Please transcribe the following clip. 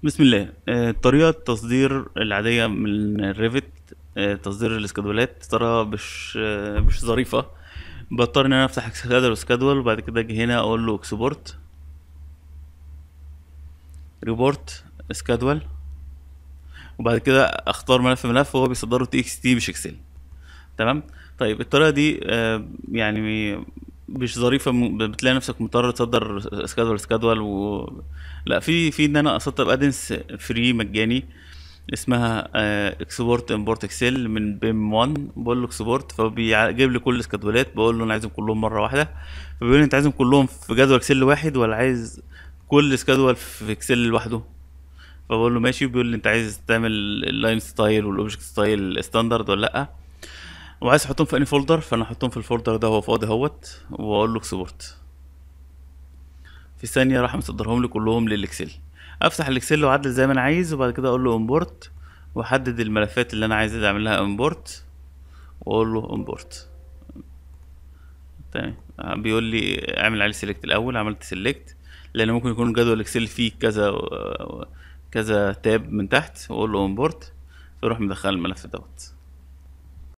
بسم الله آه، طريقة التصدير العادية من الريفت آه، تصدير الاسكادولات ترى مش آه، مش ظريفة بضطر ان انا افتح سكادول وسكادول وبعد كده اجي هنا اقول له اكسبورت ريبورت سكادول وبعد كده اختار ملف ملف وهو بيصدره تي اكس تي مش اكسل تمام طيب الطريقة دي آه، يعني مش ظريفة م- بتلاقي نفسك مضطر تصدر سكادول سكادول و لا في في ان انا اسطب ادنس فري مجاني اسمها اكسبورت امبورت اكسل من بيم 1 بقول له اكسبورت فبيجيب لي كل السكادولات بقول له انا عايزهم كلهم مره واحده فبيقول لي انت عايزهم كلهم في جدول اكسل واحد ولا عايز كل سكادول في اكسل لوحده فبقول له ماشي بيقول لي انت عايز تعمل اللاين ستايل والاوبجكت ستايل ستاندرد ولا لا وعايز احطهم في انهي فولدر فانا احطهم في الفولدر ده هو فاضي اهوت واقول له اكسبورت في ثانيه راح مصدرهم لي كلهم للاكسل افتح الاكسل واعدل زي ما انا عايز وبعد كده اقول له امبورت واحدد الملفات اللي انا عايز اعمل لها امبورت واقول له امبورت تمام بيقول لي اعمل عليه سيلكت الاول عملت سيلكت لان ممكن يكون جدول اكسل فيه كذا كذا تاب من تحت واقول له امبورت فيروح مدخل الملف دوت